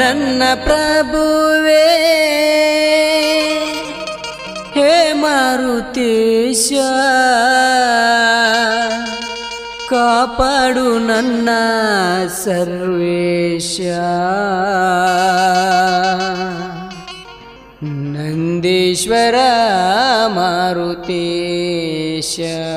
ನನ್ನ ಪ್ರಭುವೇ ಹೇ ಮಾರುತೇಶ ಕಾಪಾಡು ನನ್ನ ಸರ್ವೇಶ ನಂದೀಶ್ವರ ಮಾರುತೇಶ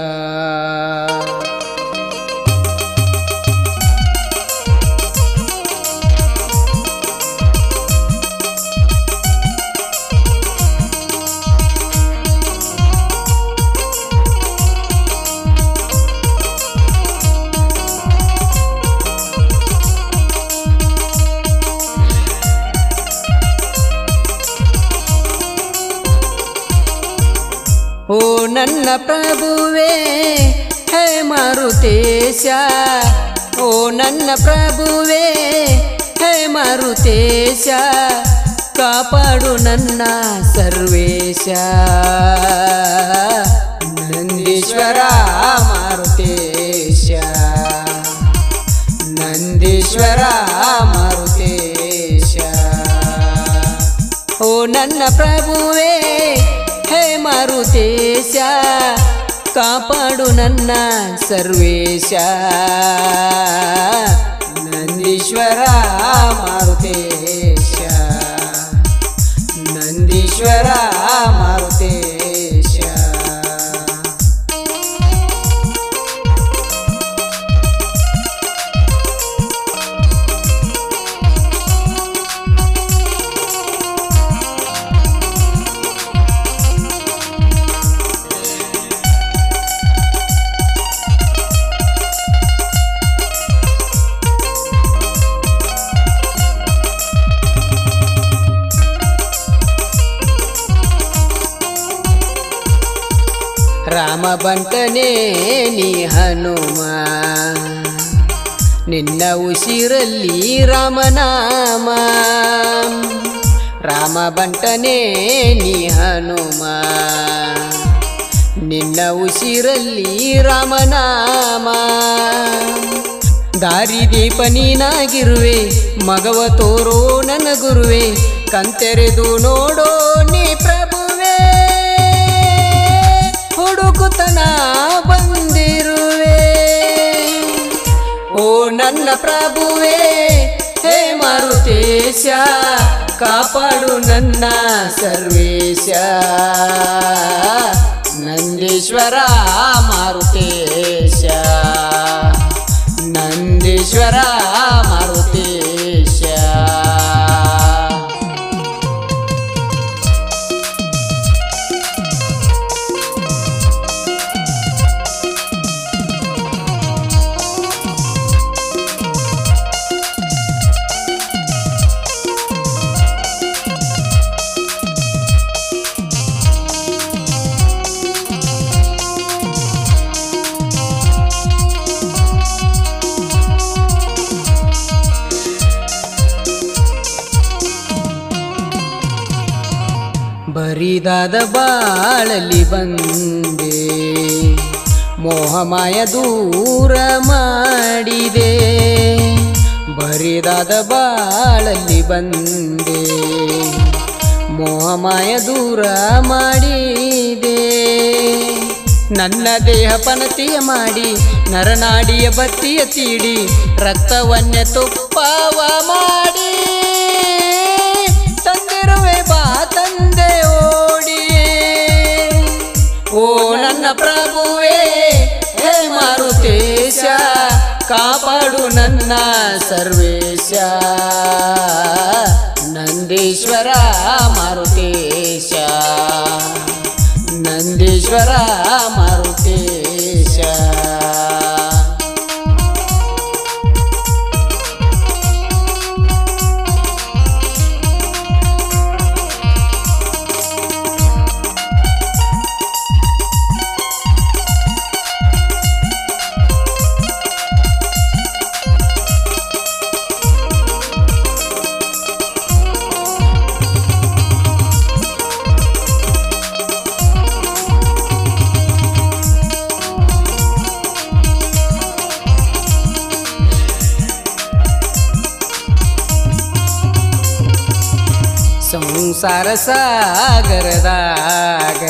ಓ ನನ್ನ ಪ್ರಭುವೇ ಹೇ ಮಾರುತೇಶ ಓ ನನ್ನ ಪ್ರಭುವೇ ಹೇ ಮಾರುತೇಶ ಕಾಪಾಡು ನನ್ನ ಸರ್ವೇಶ ನಂದೀಶ್ವರ ಮಾರುತೇಶ ನಂದೀಶ್ವರ ಮಾರುತೇಶ ಓ ನನ್ನ ಪ್ರಭುವೇ ಹೇ ಮಾರುತೇಶ ಕಾಪಾಡು ನನ್ನ ಸರ್ವೇಶ ನಂದೀಶ್ವರ ಮಾರುತೇಶ ನಂದೀಶ್ವರ ಮಾರುತೇಶ ರಾಮ ಬಂಟನೇ ನೀ ಹನುಮ ನಿನ್ನ ಉಸಿರಲ್ಲಿ ರಾಮನಾಮ ರಾಮ ಬಂಟನೇ ನೀ ಹನುಮ ನಿನ್ನ ಉಸಿರಲ್ಲಿ ರಾಮನಾಮ ದಾರಿದೀಪ ನೀನಾಗಿರುವೆ ಮಗವ ತೋರೋ ನನ್ನ ಗುರುವೆ ಕಂತೆರೆದು ನೋಡೋ ನೀ ಪ್ರಭುವೇ ಹುಡುಕುತನ ಬಂದಿರುವೆ ಓ ನನ್ನ ಪ್ರಭುವೇ ಹೇ ಮಾರುತೇಶ ಕಾಪಾಡು ನನ್ನ ಸರ್ವೇಶ ನಂದೀಶ್ವರ ಮಾರುತೇಶ ನಂದೀಶ್ವರ ಮಾರುತೇಶ ಬರಿದಾದ ಬಾಳಲಿ ಬಂದೆ ಮೋಹಮಾಯ ದೂರ ಮಾಡಿದೆ ಬರಿದಾದ ಬಾಳಲ್ಲಿ ಬಂದೆ ಮೋಹಮಾಯ ದೂರ ಮಾಡಿದೆ ನನ್ನ ದೇಹ ಪನತಿಯ ಮಾಡಿ ನರನಾಡಿಯ ಬತ್ತಿಯ ತೀಡಿ ರಕ್ತವನ್ಯ ತುಪ್ಪವ ಮಾಡಿ ತಂದಿರುವೆ ಬಾ ತಂದೆ ಓಡಿ ಓ ನನ್ನ ಪ್ರಭುವೇ ಹೇ ಮಾರುತೇಶ ಕಾಪಾಡು ನನ್ನ ಸರ್ವೇಶ ನಂದೀಶ್ವರ ಮಾರುತೇಶ ನಂದೀಶ್ವರ ಮಾರುತೇಶ ಸಂಸಾರ ಸಾಗರದಾಗ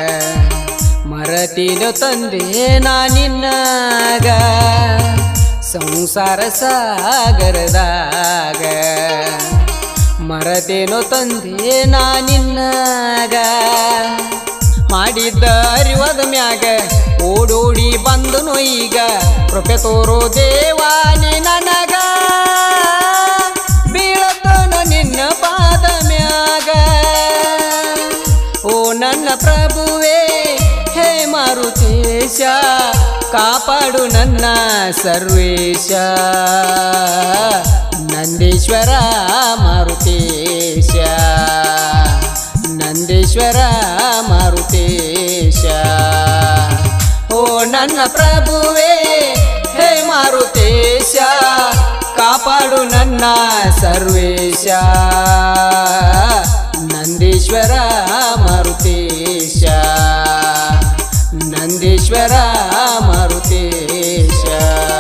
ಮರತಿನ ತಂದೆ ನಾನಿನ್ನಾಗ ಸಂಸಾರ ಸಾಗರದಾಗ ಮರತೇನೋ ತಂದೆ ನಾನಿನ್ನಾಗ ಮಾಡಿದ್ದ ಅರಿವದ ಮ್ಯಾಗ ಓಡೋಡಿ ಬಂದನು ಈಗ ಕೃಪೆ ತೋರೋ ದೇವಾನಿ ನನಗ ಬೀಳತನ ನಿನ್ನ ಪಾದ ಮ್ಯಾಗ ಓ ನನ್ನ ಪ್ರಭುವೇ ಹೇ ಮಾರುತೇಶ ಕಾಪಾಡು ನನ್ನ ಸರ್ವೇಶ ನಂದೀಶ್ವರ ಮಾರುತೇಶ ನಂದೀಶ್ವರ ಮಾರುತೇಶ ಓ ನನ್ನ ಪ್ರಭುವೇ ಹೇ ಮಾರುತೇಶ ಕಾಪಾಡು ನನ್ನ ಸರ್ವೇಶ ನಂದೀಶ್ವರ ಮಾರುತೇಶ ನಂದೀಶ್ವರ ಮಾರುತೇಶ